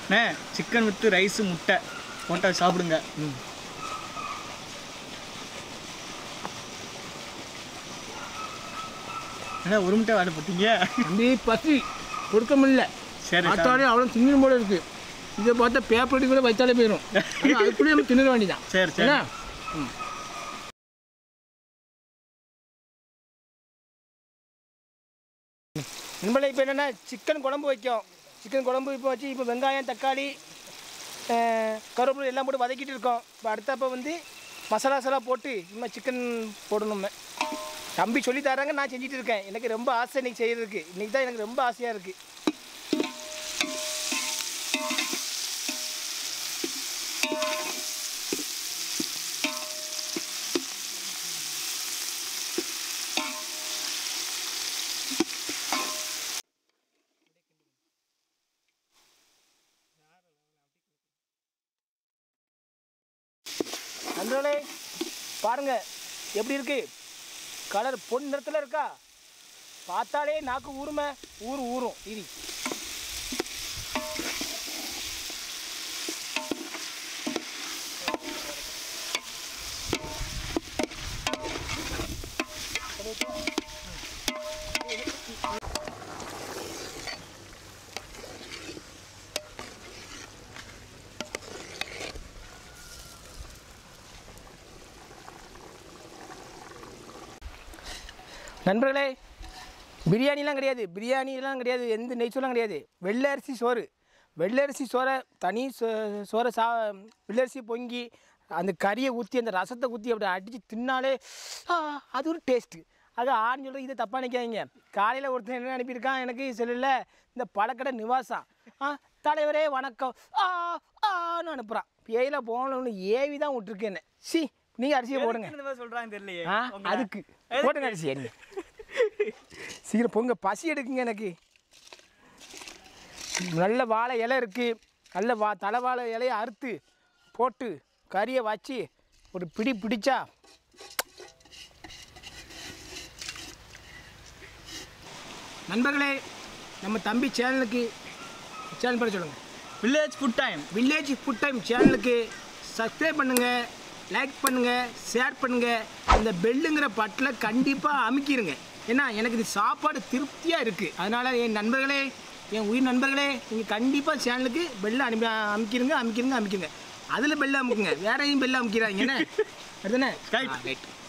அண்ணே chicken with rice முட்டை போட்டா சாப்பிடுங்க அண்ணா ஒரு முட்டை வாட போட்டீங்க தம்பி பசி கொடுக்க முடியல சரி பார்த்தாலே அவ்வளோ தின்னு போல இருக்கு இதை பார்த்தா பேப்பர் கூட வைத்தாலே போயிடும் ஆனா அதுக்குள்ளேயே நம்ம தின்னுட வேண்டியதான் சரி சரி என்ன நண்பர்களே இப்போ என்னென்னா சிக்கன் குழம்பு வைக்கும் சிக்கன் குழம்பு இப்போ வச்சு இப்போ வெங்காயம் தக்காளி அஹ், கருவேப்பிலை எல்லாம் போட்டு வதக்கிட்டு இருக்கோம் இப்போ அடுத்தப்போ வந்து மசாலா சலா போட்டு இனிமேல் சிக்கன் போடணும் தம்பி சொல்லி தராங்க நான் செஞ்சுட்டு இருக்கேன் எனக்கு ரொம்ப ஆசை இன்னைக்கு செய்யறதுக்கு இன்னைக்கு தான் எனக்கு ரொம்ப ஆசையாக இருக்குது நண்பர்களே பாருங்க எப்படி இருக்கு கலர் பொன் நிறத்தில் இருக்கா பார்த்தாலே நாக்கு ஊறுமே ஊர் ஊறும் இரி நண்பர்களே பிரியாணிலாம் கிடையாது பிரியாணிலாம் கிடையாது எந்த நெய்ச்சோலாம் கிடையாது வெள்ளை அரிசி சோறு வெள்ளை அரிசி சோறை தனி சோ- சோறை சா வெள்ளை அரிசி பொங்கி அந்த கறியை ஊற்றி அந்த ரசத்தை ஊற்றி அப்படி அடித்து தின்னாலே ஆ, அது ஒரு டேஸ்ட்டு அது ஆன்னு சொல்கிறது இதை தப்பாக நினைக்காதீங்க காலையில் ஒருத்தன் என்ன அனுப்பியிருக்கான் எனக்கு செல்லில் இந்த பழக்கடை நிவாசா ஆ தலைவரே வணக்கம் ஆ ஆன்னு அனுப்புகிறான் பேயில போகணும்னு ஏவி தான் விட்டுருக்கு என்ன சி நீங்கள் அரிசியை போடுங்க இந்த மாதிரி சொல்றாங்க தெரியலையே ஆ உங்களை. அதுக்கு போட்டுங்க அரிசி என்ன சீக்கிரம் பொங்க பசி எடுக்குங்க எனக்கு நல்ல வாழை இலை இருக்குது நல்ல வா தலை வாழை இலையை அறுத்து போட்டு கறியை வச்சு ஒரு பிடி பிடிச்சா நண்பர்களே நம்ம தம்பி சேனலுக்கு சேனல் பேர் சொல்லுங்கள் village food time village food time சேனலுக்கு சப்ஸ்கிரைப் பண்ணுங்கள் லைக் பண்ணுங்கள் ஷேர் பண்ணுங்கள் அந்த பெல்லுங்கிற பட்டில் கண்டிப்பாக அமுக்கிடுங்க ஏன்னா எனக்கு இது சாப்பாடு திருப்தியாக இருக்குது அதனால் என் நண்பர்களே என் உயிர் நண்பர்களே நீங்கள் கண்டிப்பாக சேனலுக்கு பெல்லை அனுப்பி அமுக்கிடுங்க அமுக்கிடுங்க அமுக்கிடுங்க அதில் பெல்லை அமுக்குங்க வேற எதையும் பெல்லை அமுக்கிறாங்க என்ன அதுதானே Right. ரைட்